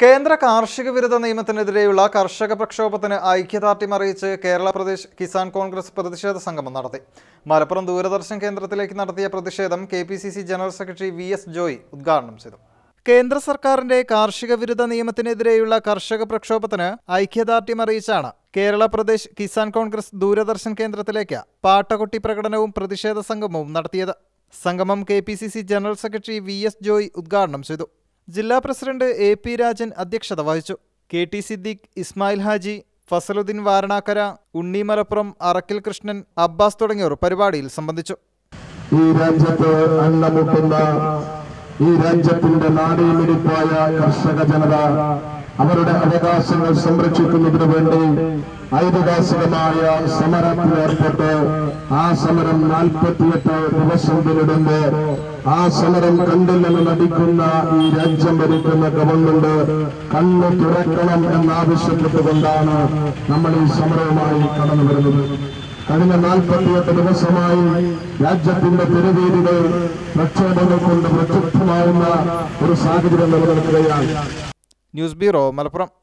കേന്ദ്ര കാർഷിക വിരുദ്ധ നിയമത്തിനെതിരെയുള്ള കർഷക പ്രക്ഷോഭത്തിന് ഐക്യദാർഢ്യം അറിയിച്ച് കേരള പ്രദേശ് കിസാൻ കോൺഗ്രസ് പ്രതിഷേധ സംഗമം നടത്തി മലപ്പുറം ദൂരദർശൻ കേന്ദ്രത്തിലേക്ക് നടത്തിയ പ്രതിഷേധം K P C C general secretary V S Joy ഉദ്ഘാടനം ചെയ്തു കേന്ദ്ര സർക്കാരിന്റെ കാർഷിക വിരുദ്ധ നിയമത്തിനെതിരെയുള്ള കർഷക പ്രക്ഷോഭത്തിന് ഐക്യദാർഢ്യം അറിയിച്ചാണ് കേരള പ്രദേശ് കിസാൻ കോൺഗ്രസ് ദൂരദർശൻ കേന്ദ്രത്തിലേക്ക് പാട്ടകൊട്ടി പ്രകടനവും പ്രതിഷേധ സംഗമവും നടത്തിയത് സംഗമം K P C C general secretary V S Joy ഉദ്ഘാടനം ചെയ്തു ജില്ലാ പ്രസിഡന്റ് എ പി രാജൻ അധ്യക്ഷത വഹിച്ചു കെ ടി സിദ്ദീഖ് ഇസ്മായിൽ ഹാജി ഫസലുദ്ദീൻ വാരണാക്കര ഉണ്ണി മലപ്പുറം അറക്കിൽ കൃഷ്ണൻ അബ്ബാസ് തുടങ്ങിയവർ പരിപാടിയിൽ സംബന്ധിച്ചു ഈ രാജ്യത്ത് അന്നമുട്ടുന്ന ഈ രാജ്യത്തിന്റെ നാടീമിടിപ്പായ കർഷക ജനത അവരുടെ അവകാശങ്ങൾ സംരക്ഷിക്കുന്നതിനു വേണ്ടി ഐതിഹാസികമായ സമരത്തിൽ ഏർപ്പെട്ട് ആ സമരം നാൽപ്പത്തിയെട്ട് ദിവസം പിന്നിടുമ്പോ ആ സമരം കണ്ടില്ലെന്ന് നടിക്കുന്ന ഈ രാജ്യം ഭരിക്കുന്ന ഗവൺമെന്റ് കണ്ണു തുറക്കണം എന്നാവശ്യപ്പെട്ടുകൊണ്ടാണ് നമ്മൾ ഈ സമരവുമായി കടന്നു വരുന്നത് കഴിഞ്ഞ നാൽപ്പത്തിയെട്ട് ദിവസമായി രാജ്യത്തിന്റെ തെരുവീതികൾ പ്രക്ഷോഭങ്ങൾ കൊണ്ട് പ്രക്ഷുബ്ധമാവുന്ന ഒരു സാഹചര്യം നിലനിൽക്കുകയാണ് ന്യൂസ് ബ്യൂറോ മലപ്പുറം